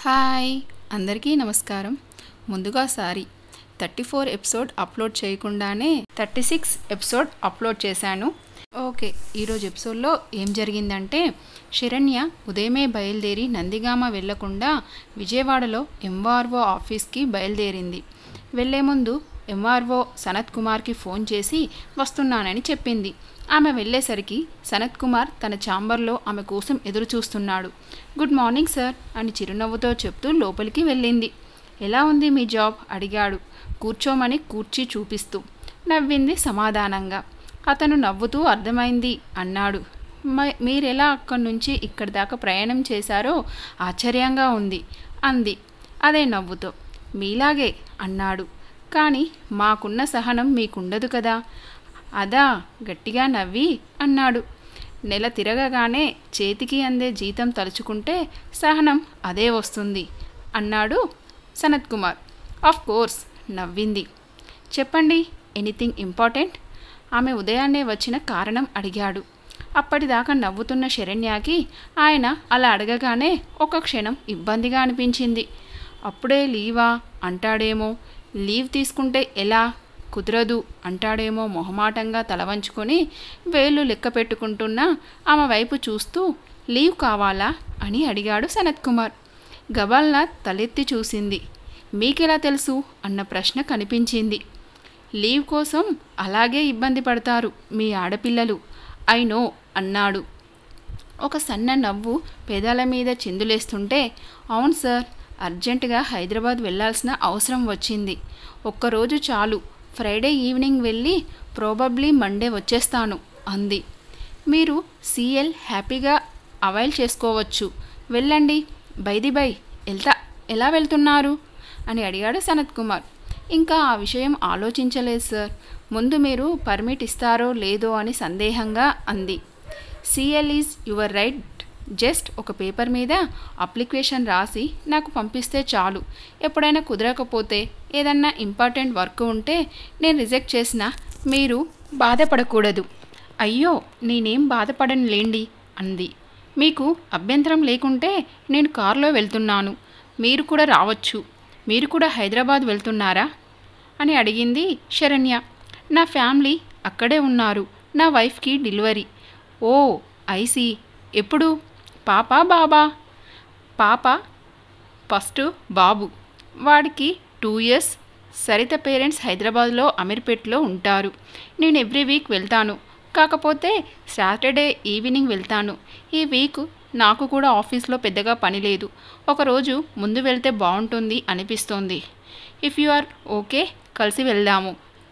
Hi అందరికీ నమస్కారం ముందుగా sorry thirty four episode upload చేయకుండానే థర్టీ సిక్స్ ఎపిసోడ్ అప్లోడ్ చేశాను ఓకే ఈరోజు ఎపిసోడ్లో ఏం జరిగిందంటే శరణ్య ఉదయమే బయలుదేరి నందిగామ వెళ్లకుండా విజయవాడలో ఎంఆర్ఓ ఆఫీస్కి బయలుదేరింది వెళ్లే ముందు ఎంఆర్ఓ సనత్ కుమార్కి ఫోన్ చేసి వస్తున్నానని చెప్పింది ఆమె వెళ్ళేసరికి సనత్ కుమార్ తన ఛాంబర్లో ఆమె కోసం ఎదురు చూస్తున్నాడు గుడ్ మార్నింగ్ సార్ అని చిరునవ్వుతో చెప్తూ లోపలికి వెళ్ళింది ఎలా ఉంది మీ జాబ్ అడిగాడు కూర్చోమని కూర్చి చూపిస్తూ నవ్వింది సమాధానంగా అతను నవ్వుతూ అర్థమైంది అన్నాడు "మ- మీరెలా అక్కడి నుంచి ఇక్కడి దాకా ప్రయాణం చేశారో ఆశ్చర్యంగా ఉంది అంది అదే నవ్వుతో మీలాగే అన్నాడు కానీ మాకున్న సహనం మీకుండదు కదా అదా గట్టిగా నవ్వి అన్నాడు నెల తిరగగానే చేతికి అందే జీతం తలుచుకుంటే సహనం అదే వస్తుంది అన్నాడు సనత్ కుమార్ ఆఫ్ కోర్స్ నవ్వింది చెప్పండి ఎనీథింగ్ ఇంపార్టెంట్ ఆమె ఉదయాన్నే వచ్చిన కారణం అడిగాడు అప్పటిదాకా నవ్వుతున్న శరణ్యకి ఆయన అలా అడగగానే ఒక క్షణం ఇబ్బందిగా అనిపించింది అప్పుడే లీవా అంటాడేమో లీవ్ తీసుకుంటే ఎలా కుదరదు అంటాడేమో మొహమాటంగా తలవంచుకొని వేళ్ళు లెక్క పెట్టుకుంటున్న ఆమె వైపు చూస్తూ లీవ్ కావాలా అని అడిగాడు సనత్ కుమార్ గబాల్న తలెత్తి చూసింది మీకెలా తెలుసు అన్న ప్రశ్న కనిపించింది లీవ్ కోసం అలాగే ఇబ్బంది పడతారు మీ ఆడపిల్లలు ఐ నో అన్నాడు ఒక సన్న నవ్వు పెదాల మీద చిందులేస్తుంటే అవును సార్ అర్జెంటుగా హైదరాబాద్ వెళ్ళాల్సిన అవసరం వచ్చింది ఒక్కరోజు చాలు ఫ్రైడే ఈవినింగ్ వెళ్ళి ప్రోబబ్లీ మండే వచ్చేస్తాను అంది మీరు సీఎల్ హ్యాపీగా అవైల్ చేసుకోవచ్చు వెళ్ళండి బైది బై వెళ్తా ఎలా వెళ్తున్నారు అని అడిగాడు సనత్ కుమార్ ఇంకా ఆ విషయం ఆలోచించలేదు సార్ ముందు మీరు పర్మిట్ ఇస్తారో లేదో అని సందేహంగా అంది CL is your right just ఒక పేపర్ మీద అప్లికేషన్ రాసి నాకు పంపిస్తే చాలు ఎప్పుడైనా కుదరకపోతే ఏదన్నా ఇంపార్టెంట్ వర్క్ ఉంటే నేను రిజెక్ట్ చేసినా మీరు బాధపడకూడదు అయ్యో నేనేం బాధపడను లేండి అంది మీకు అభ్యంతరం లేకుంటే నేను కారులో వెళ్తున్నాను మీరు కూడా రావచ్చు మీరు కూడా హైదరాబాద్ వెళ్తున్నారా అని అడిగింది శరణ్య నా ఫ్యామిలీ అక్కడే ఉన్నారు నా వైఫ్కి డెలివరీ ఓ ఐసి ఎప్పుడు పాప బాబా పాప ఫస్ట్ బాబు వాడికి టూ ఇయర్స్ సరిత పేరెంట్స్ హైదరాబాద్లో అమీర్పేట్లో ఉంటారు నేను ఎవ్రీ వీక్ వెళ్తాను కాకపోతే సాటర్డే ఈవినింగ్ వెళ్తాను ఈ వీక్ నాకు కూడా ఆఫీస్లో పెద్దగా పని లేదు ఒకరోజు ముందు వెళ్తే బాగుంటుంది అనిపిస్తోంది ఇఫ్ యు ఆర్ ఓకే కలిసి వెళ్దాము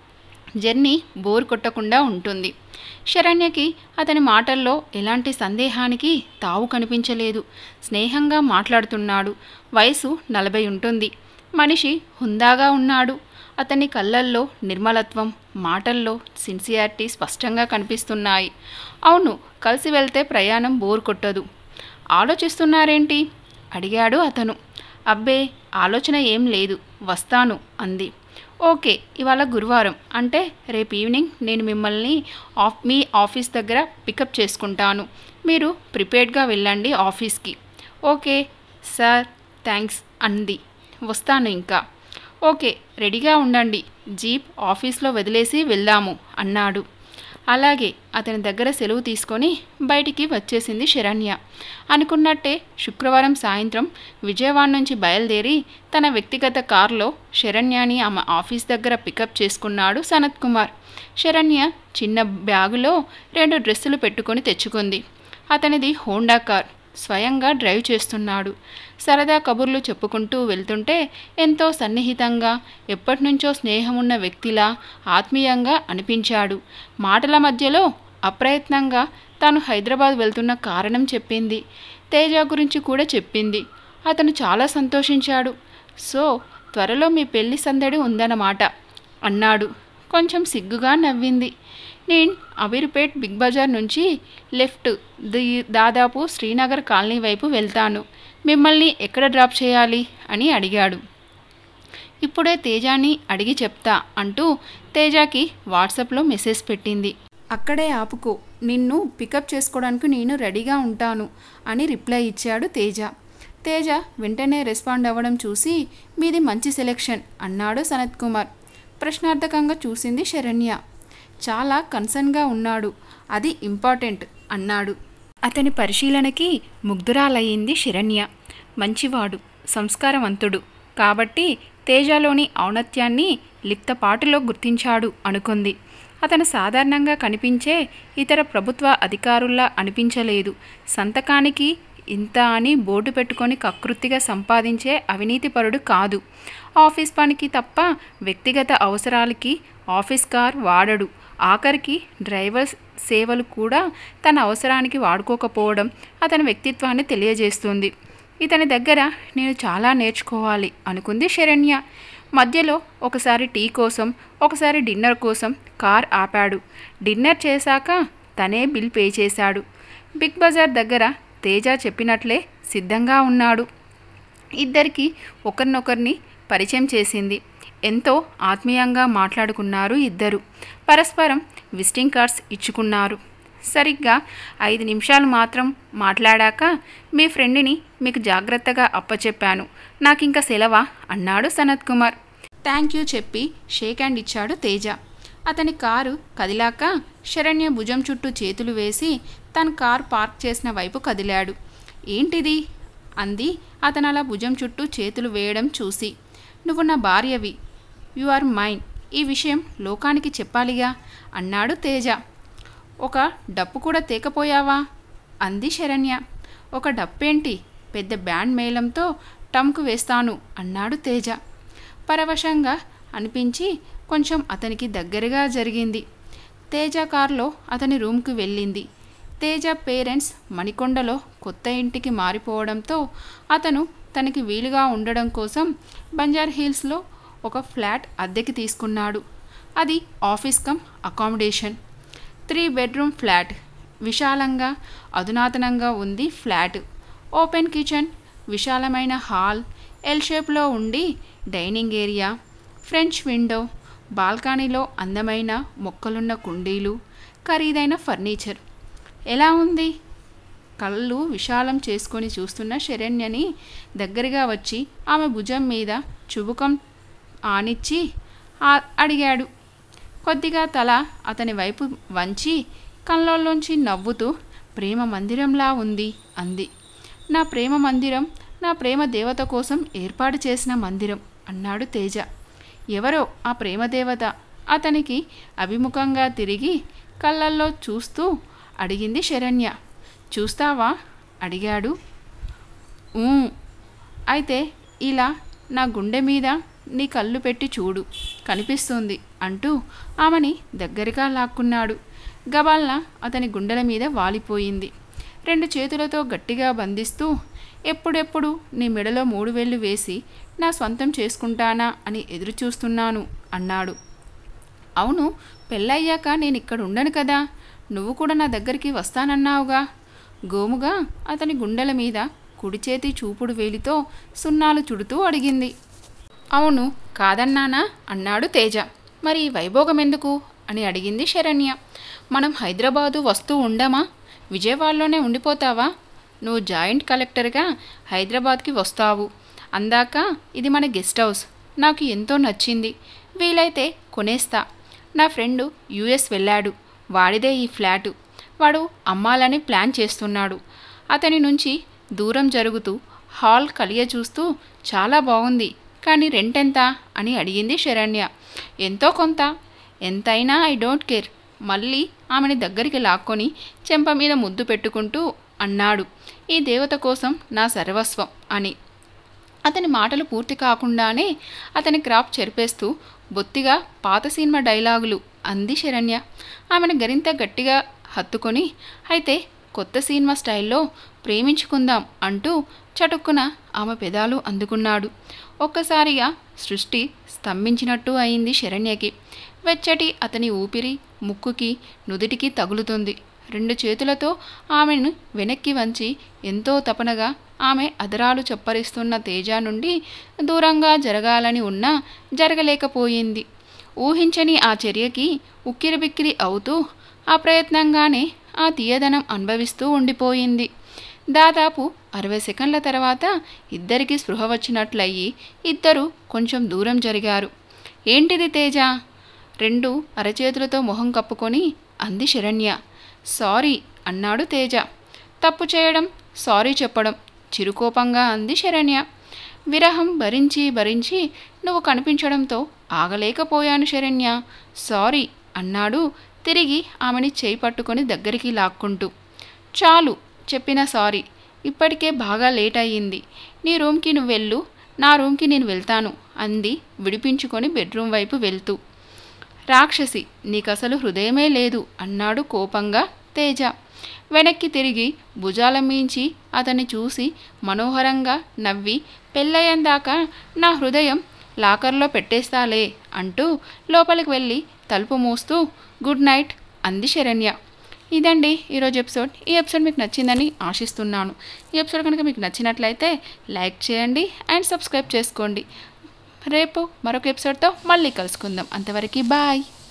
జర్నీ బోర్ కొట్టకుండా ఉంటుంది శరణ్యకి అతని మాటల్లో ఎలాంటి సందేహానికి తావు కనిపించలేదు స్నేహంగా మాట్లాడుతున్నాడు వయసు నలభై ఉంటుంది మనిషి హుందాగా ఉన్నాడు అతని కళ్ళల్లో నిర్మలత్వం మాటల్లో సిన్సియారిటీ స్పష్టంగా కనిపిస్తున్నాయి అవును కలిసి వెళ్తే ప్రయాణం బోర్ కొట్టదు ఆలోచిస్తున్నారేంటి అడిగాడు అతను అబ్బే ఆలోచన ఏం లేదు వస్తాను అంది ఓకే ఇవాళ గురువారం అంటే రేపు ఈవినింగ్ నేను మిమ్మల్ని ఆఫ్ మీ ఆఫీస్ దగ్గర పికప్ చేసుకుంటాను మీరు ప్రిపేర్డ్గా వెళ్ళండి ఆఫీస్కి ఓకే సార్ థ్యాంక్స్ అంది వస్తాను ఇంకా ఓకే రెడీగా ఉండండి జీప్ ఆఫీస్లో వదిలేసి వెళ్దాము అన్నాడు అలాగే అతని దగ్గర సెలవు తీసుకొని బయటికి వచ్చేసింది శరణ్య అనుకున్నట్టే శుక్రవారం సాయంత్రం విజయవాడ నుంచి బయలుదేరి తన వ్యక్తిగత కారులో శరణ్యని ఆమె ఆఫీస్ దగ్గర పికప్ చేసుకున్నాడు సనత్ కుమార్ శరణ్య చిన్న బ్యాగులో రెండు డ్రెస్సులు పెట్టుకొని తెచ్చుకుంది అతనిది హోండా కార్ స్వయంగా డ్రైవ్ చేస్తున్నాడు సరదా కబుర్లు చెప్పుకుంటూ వెళ్తుంటే ఎంతో సన్నిహితంగా ఎప్పటినుంచో స్నేహమున్న వ్యక్తిలా ఆత్మీయంగా అనిపించాడు మాటల మధ్యలో అప్రయత్నంగా తాను హైదరాబాద్ వెళ్తున్న కారణం చెప్పింది తేజ గురించి కూడా చెప్పింది అతను చాలా సంతోషించాడు సో త్వరలో మీ పెళ్లి సందడి ఉందన్నమాట అన్నాడు కొంచెం సిగ్గుగా నవ్వింది నేను అమీర్పేట్ బిగ్ బజార్ నుంచి లెఫ్ట్ ది దాదాపు శ్రీనగర్ కాలనీ వైపు వెళ్తాను మిమ్మల్ని ఎక్కడ డ్రాప్ చేయాలి అని అడిగాడు ఇప్పుడే తేజాని అడిగి చెప్తా అంటూ తేజాకి వాట్సాప్లో మెసేజ్ పెట్టింది అక్కడే ఆపుకో నిన్ను పికప్ చేసుకోవడానికి నేను రెడీగా ఉంటాను అని రిప్లై ఇచ్చాడు తేజ తేజ వెంటనే రెస్పాండ్ అవ్వడం చూసి మీది మంచి సెలెక్షన్ అన్నాడు సనత్ కుమార్ ప్రశ్నార్థకంగా చూసింది శరణ్య చాలా కన్సర్న్గా ఉన్నాడు అది ఇంపార్టెంట్ అన్నాడు అతని పరిశీలనకి ముగ్ధురాలయ్యింది శరణ్య మంచివాడు సంస్కారవంతుడు కాబట్టి తేజలోని ఔన్నత్యాన్ని లిప్తపాటులో గుర్తించాడు అనుకుంది అతను సాధారణంగా కనిపించే ఇతర ప్రభుత్వ అధికారుల్లా అనిపించలేదు సంతకానికి ఇంత అని బోర్డు పెట్టుకొని కకృతిగా సంపాదించే అవినీతిపరుడు కాదు ఆఫీస్ పనికి తప్ప వ్యక్తిగత అవసరాలకి ఆఫీస్ కార్ వాడడు ఆఖరికి డ్రైవర్ సేవలు కూడా తన అవసరానికి వాడుకోకపోవడం అతని వ్యక్తిత్వాన్ని తెలియజేస్తుంది ఇతని దగ్గర నేను చాలా నేర్చుకోవాలి అనుకుంది శరణ్య మధ్యలో ఒకసారి టీ కోసం ఒకసారి డిన్నర్ కోసం కార్ ఆపాడు డిన్నర్ చేశాక తనే బిల్ పే చేశాడు బిగ్ బజార్ దగ్గర తేజ చెప్పినట్లే సిద్ధంగా ఉన్నాడు ఇద్దరికి ఒకరినొకరిని పరిచయం చేసింది ఎంతో ఆత్మీయంగా మాట్లాడుకున్నారు ఇద్దరు పరస్పరం విజిటింగ్ కార్డ్స్ ఇచ్చుకున్నారు సరిగ్గా ఐదు నిమిషాలు మాత్రం మాట్లాడాక మీ ఫ్రెండ్ని మీకు జాగ్రత్తగా అప్పచెప్పాను నాకింక సెలవా అన్నాడు సనత్ కుమార్ థ్యాంక్ యూ చెప్పి షేక్ హ్యాండ్ ఇచ్చాడు తేజ అతని కారు కదిలాక శరణ్య భుజం చుట్టూ చేతులు వేసి తన కార్ పార్క్ చేసిన వైపు కదిలాడు ఏంటిది అంది అతను అలా భుజం చుట్టూ చేతులు వేయడం చూసి నువ్వు నా భార్యవి యు ఆర్ మైన్ ఈ విషయం లోకానికి చెప్పాలిగా అన్నాడు తేజ ఒక డప్పు కూడా తేకపోయావా అంది శరణ్య ఒక డప్పేంటి పెద్ద బ్యాండ్ మేళంతో టమ్కు వేస్తాను అన్నాడు తేజ పరవశంగా అనిపించి కొంచెం అతనికి దగ్గరగా జరిగింది తేజ కారులో అతని రూమ్కి వెళ్ళింది తేజ పేరెంట్స్ మణికొండలో కొత్త ఇంటికి మారిపోవడంతో అతను తనకి వీలుగా ఉండడం కోసం బంజార్ హిల్స్లో ఒక ఫ్లాట్ అద్దెకి తీసుకున్నాడు అది office cum accommodation three bedroom flat విశాలంగా అధునాతనంగా ఉంది ఫ్లాట్ ఓపెన్ కిచెన్ విశాలమైన హాల్ ఎల్ షేప్లో ఉండి డైనింగ్ ఏరియా ఫ్రెంచ్ విండో బాల్కనీలో అందమైన మొక్కలున్న కుండీలు ఖరీదైన ఫర్నిచర్ ఎలా ఉంది కళ్ళు విశాలం చేసుకొని చూస్తున్న శరణ్యని దగ్గరగా వచ్చి ఆమె భుజం మీద చుబుకం ఆనిచ్చి ఆ- అడిగాడు కొద్దిగా తల అతని వైపు వంచి కళ్ళల్లోంచి నవ్వుతూ ప్రేమ మందిరంలా ఉంది అంది నా ప్రేమ మందిరం నా ప్రేమ దేవత కోసం ఏర్పాటు చేసిన మందిరం అన్నాడు తేజ ఎవరో ఆ ప్రేమ దేవత అతనికి అభిముఖంగా తిరిగి కళ్ళల్లో చూస్తూ అడిగింది శరణ్య చూస్తావా అడిగాడు "ఊ." అయితే ఇలా నా గుండె మీద నీ కళ్ళు పెట్టి చూడు కనిపిస్తుంది అంటూ ఆమెని దగ్గరగా లాక్కున్నాడు గబాల్న అతని గుండెల మీద వాలిపోయింది రెండు చేతులతో గట్టిగా బంధిస్తూ ఎప్పుడెప్పుడు నీ మెడలో మూడు వేళ్ళు వేసి నా సొంతం చేసుకుంటానా అని ఎదురు చూస్తున్నాను అన్నాడు అవును పెళ్ళయ్యాక నేను ఇక్కడ ఉండను కదా నువ్వు కూడా నా దగ్గరికి వస్తానన్నావుగా గోముగా అతని గుండెల మీద కుడి చేతి చూపుడు వేలితో సున్నాలు చుడుతూ అడిగింది అవును కాదన్నానా అన్నాడు తేజ మరి ఈ వైభోగం ఎందుకు అని అడిగింది శరణ్య మనం హైదరాబాదు వస్తూ ఉండమా విజయవాడలోనే ఉండిపోతావా నువ్వు జాయింట్ కలెక్టర్గా హైదరాబాద్కి వస్తావు అందాక ఇది మన గెస్ట్ హౌస్ నాకు ఎంతో నచ్చింది వీలైతే కొనేస్తా నా ఫ్రెండు యుఎస్ వెళ్ళాడు వాడిదే ఈ ఫ్లాటు వాడు అమ్మాలని ప్లాన్ చేస్తున్నాడు అతని నుంచి దూరం జరుగుతూ హాల్ కలియ చూస్తూ చాలా బాగుంది కానీ రెంట్ ఎంత అని అడిగింది శరణ్య ఎంతో కొంత ఎంతైనా ఐ డోంట్ కేర్ మళ్ళీ ఆమెని దగ్గరికి లాక్కొని చెంప మీద ముద్దు పెట్టుకుంటూ అన్నాడు ఈ దేవత కోసం నా సర్వస్వం అని అతని మాటలు పూర్తి కాకుండానే అతని క్రాప్ చెరిపేస్తూ బొత్తిగా పాత సినిమా డైలాగులు అంది శరణ్య ఆమెను గరింత గట్టిగా హత్తుకొని అయితే కొత్త సినిమా స్టైల్లో ప్రేమించుకుందాం అంటూ చటుక్కున ఆమె పెదాలు అందుకున్నాడు ఒక్కసారిగా సృష్టి స్తంభించినట్టు అయింది శరణ్యకి వెచ్చటి అతని ఊపిరి ముక్కుకి నుదిటికి తగులుతుంది రెండు చేతులతో ఆమెను వెనక్కి వంచి ఎంతో తపనగా ఆమె అదరాలు చప్పరిస్తున్న తేజ నుండి దూరంగా జరగాలని ఉన్నా జరగలేకపోయింది ఊహించని ఆ చర్యకి ఉక్కిరిబిక్కిరి అవుతూ అప్రయత్నంగానే ఆ తీయదనం అనుభవిస్తూ ఉండిపోయింది దాదాపు అరవై సెకండ్ల తర్వాత ఇద్దరికి స్పృహ వచ్చినట్లయి ఇద్దరు కొంచెం దూరం జరిగారు ఏంటిది తేజ రెండు అరచేతులతో మొహం కప్పుకొని అంది శరణ్య సారీ అన్నాడు తేజ తప్పు చేయడం సారీ చెప్పడం చిరుకోపంగా అంది శరణ్య విరహం భరించి భరించి నువ్వు కనిపించడంతో ఆగలేకపోయాను శరణ్య సారీ అన్నాడు తిరిగి ఆమెని చేయి పట్టుకొని దగ్గరికి లాక్కుంటూ చాలు చెప్పిన సారీ ఇప్పటికే బాగా లేట్ అయ్యింది నీ రూమ్కి నువ్వు వెళ్ళు నా రూమ్కి నేను వెళ్తాను అంది విడిపించుకొని బెడ్రూమ్ వైపు వెళ్తూ రాక్షసి నీకసలు హృదయమే లేదు అన్నాడు కోపంగా తేజ వెనక్కి తిరిగి భుజాల మీంచి అతన్ని చూసి మనోహరంగా నవ్వి పెళ్ళయ్యందాకా నా హృదయం లాకర్లో పెట్టేస్తాలే అంటూ లోపలికి వెళ్ళి తలుపు మూస్తూ గుడ్ నైట్ అంది శరణ్య ఇదండి ఈరోజు ఎపిసోడ్ ఈ ఎపిసోడ్ మీకు నచ్చిందని ఆశిస్తున్నాను ఈ ఎపిసోడ్ కనుక మీకు నచ్చినట్లయితే లైక్ చేయండి అండ్ సబ్స్క్రైబ్ చేసుకోండి రేపు మరొక ఎపిసోడ్తో మళ్ళీ కలుసుకుందాం అంతవరకు బాయ్